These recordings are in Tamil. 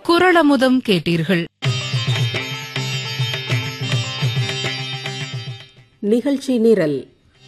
குரளமுதம் கேட்டீர்கள் நிகழ்ச்சி நிரல்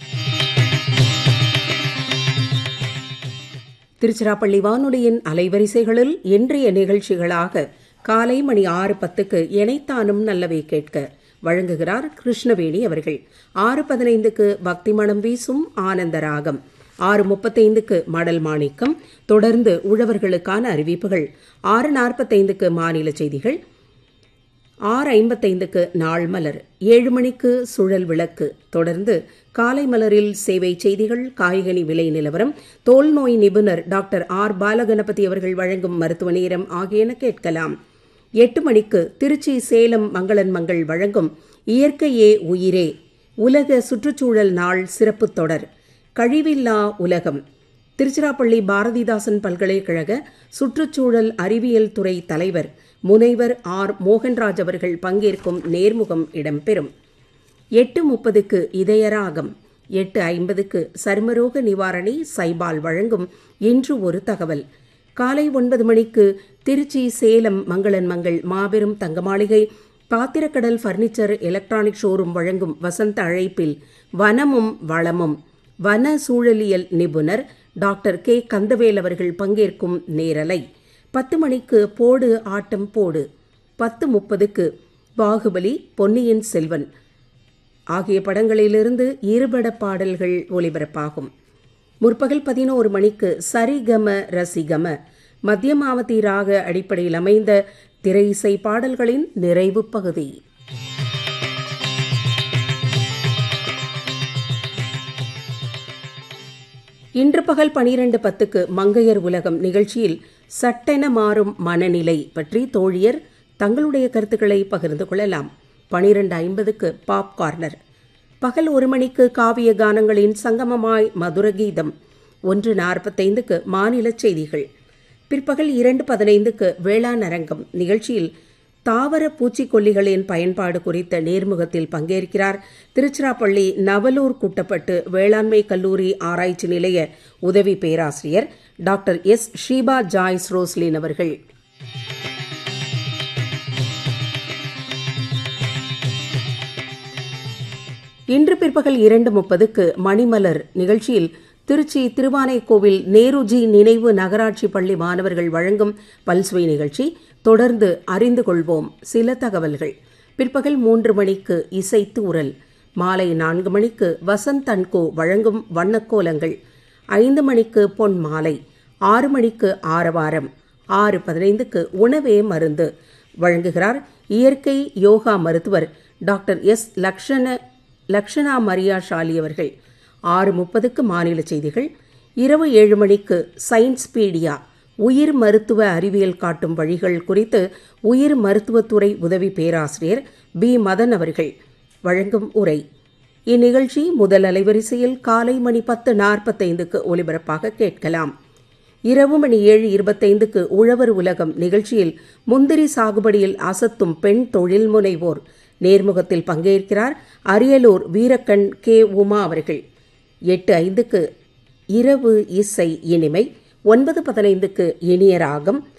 திருச்சிராப்பள்ளி வானொலியின் அலைவரிசைகளில் இன்றைய நிகழ்ச்சிகளாக காலை மணி ஆறு பத்துக்கு இணைத்தானும் நல்லவை கேட்க வழங்குகிறார் கிருஷ்ணவேணி அவர்கள் ஆறு பதினைந்துக்கு பக்தி மணம் வீசும் ஆனந்த ராகம் ஆறு முப்பத்தைந்துக்கு மடல் மாணிக்கம் தொடர்ந்து உழவர்களுக்கான அறிவிப்புகள் ஆறு நாற்பத்தைந்துக்கு மாநில செய்திகள் ஆறு ஐம்பத்தைந்துக்கு நாள் மலர் ஏழு மணிக்கு சுழல் விளக்கு தொடர்ந்து காலை மலரில் சேவை செய்திகள் காய்கனி விலை நிலவரம் தோல் நோய் நிபுணர் டாக்டர் ஆர் பாலகணபதி அவர்கள் வழங்கும் மருத்துவ நேரம் ஆகியன கேட்கலாம் எட்டு மணிக்கு திருச்சி சேலம் மங்களன் மங்கள் வழங்கும் இயற்கையே உயிரே உலக சுற்றுச்சூழல் நாள் சிறப்பு தொடர் கழிவில்லா உலகம் திருச்சிராப்பள்ளி பாரதிதாசன் பல்கலைக்கழக சுற்றுச்சூழல் அறிவியல் துறை தலைவர் முனைவர் ஆர் மோகன்ராஜ் அவர்கள் பங்கேற்கும் நேர்முகம் இடம்பெறும் எட்டு முப்பதுக்கு இதயராகம் எட்டு ஐம்பதுக்கு சர்மரோக நிவாரணி சைபால் வழங்கும் இன்று ஒரு தகவல் காலை ஒன்பது மணிக்கு திருச்சி சேலம் மங்களன் மங்கள் மாபெரும் தங்க மாளிகை பாத்திரக்கடல் பர்னிச்சர் எலக்ட்ரானிக் ஷோரூம் வழங்கும் வசந்த அழைப்பில் வனமும் வளமும் வன சூழலியல் நிபுணர் டாக்டர் கே கந்தவேல் அவர்கள் பங்கேற்கும் நேரலை பத்து மணிக்கு போடு ஆட்டம் போடு பத்து முப்பதுக்கு பாகுபலி பொன்னியின் செல்வன் ஆகிய படங்களிலிருந்து இருபட பாடல்கள் ஒளிபரப்பாகும் முற்பகல் பதினோரு மணிக்கு சரிகம ரசிகம மத்தியமாவதி ராக அடிப்படையில் அமைந்த திரை இசை பாடல்களின் நிறைவு பகுதி இன்று பகல் பனிரெண்டு பத்துக்கு மங்கையர் உலகம் நிகழ்ச்சியில் சட்டென மாறும் மனநிலை பற்றி தோழியர் தங்களுடைய கருத்துக்களை பகிர்ந்து கொள்ளலாம் பனிரெண்டு ஐம்பதுக்கு பாப் கார்னர் பகல் ஒரு மணிக்கு காவிய கானங்களின் சங்கமமாய் மதுர கீதம் ஒன்று நாற்பத்தைந்துக்கு மாநில செய்திகள் பிற்பகல் இரண்டு பதினைந்துக்கு வேளாண் அரங்கம் நிகழ்ச்சியில் தாவர பூச்சிக்கொல்லிகளின் பயன்பாடு குறித்த நேர்முகத்தில் பங்கேற்கிறார் திருச்சிராப்பள்ளி நவலூர் குட்டப்பட்டு வேளாண்மை கல்லூரி ஆராய்ச்சி நிலைய உதவி பேராசிரியர் doctor S Sheeba Joyce Roslin அவர்கள் இன்று பிற்பகல் இரண்டு முப்பதுக்கு மணிமலர் நிகழ்ச்சியில் திருச்சி திருவானைக்கோவில் நேருஜி நினைவு நகராட்சி பள்ளி மாணவர்கள் வழங்கும் பல்சுவை நிகழ்ச்சி தொடர்ந்து அறிந்து கொள்வோம் சில தகவல்கள் பிற்பகல் மூன்று மணிக்கு இசைத்து உரல் மாலை நான்கு மணிக்கு வசந்த் அன்கோ வழங்கும் வண்ணக்கோலங்கள் ஐந்து மணிக்கு பொன் மாலை ஆறு மணிக்கு ஆரவாரம் ஆறு பதினைந்துக்கு உணவே மருந்து வழங்குகிறார் இயற்கை யோகா மருத்துவர் doctor S Lakshana Lakshana Maria Shali அவர்கள் ஆறு முப்பதுக்கு மாநில செய்திகள் இரவு ஏழு மணிக்கு சயின்ஸ் பீடியா உயிர் மருத்துவ அறிவியல் காட்டும் வழிகள் குறித்து உயிர் மருத்துவத்துறை உதவி பேராசிரியர் பி மதன் அவர்கள் வழங்கும் உரை இந்நிகழ்ச்சி முதல் அலைவரிசையில் காலை மணி பத்து நாற்பத்தைந்துக்கு ஒலிபரப்பாக கேட்கலாம் இரவு மணி ஏழு இருபத்தைந்துக்கு உழவர் உலகம் நிகழ்ச்சியில் முந்திரி சாகுபடியில் அசத்தும் பெண் தொழில் முனைவோர் நேர்முகத்தில் பங்கேற்கிறார் அரியலூர் வீரக்கண் கே உமா அவர்கள் எட்டு ஐந்துக்கு இரவு இசை இனிமை ஒன்பது பதினைந்துக்கு இனிய ராகம்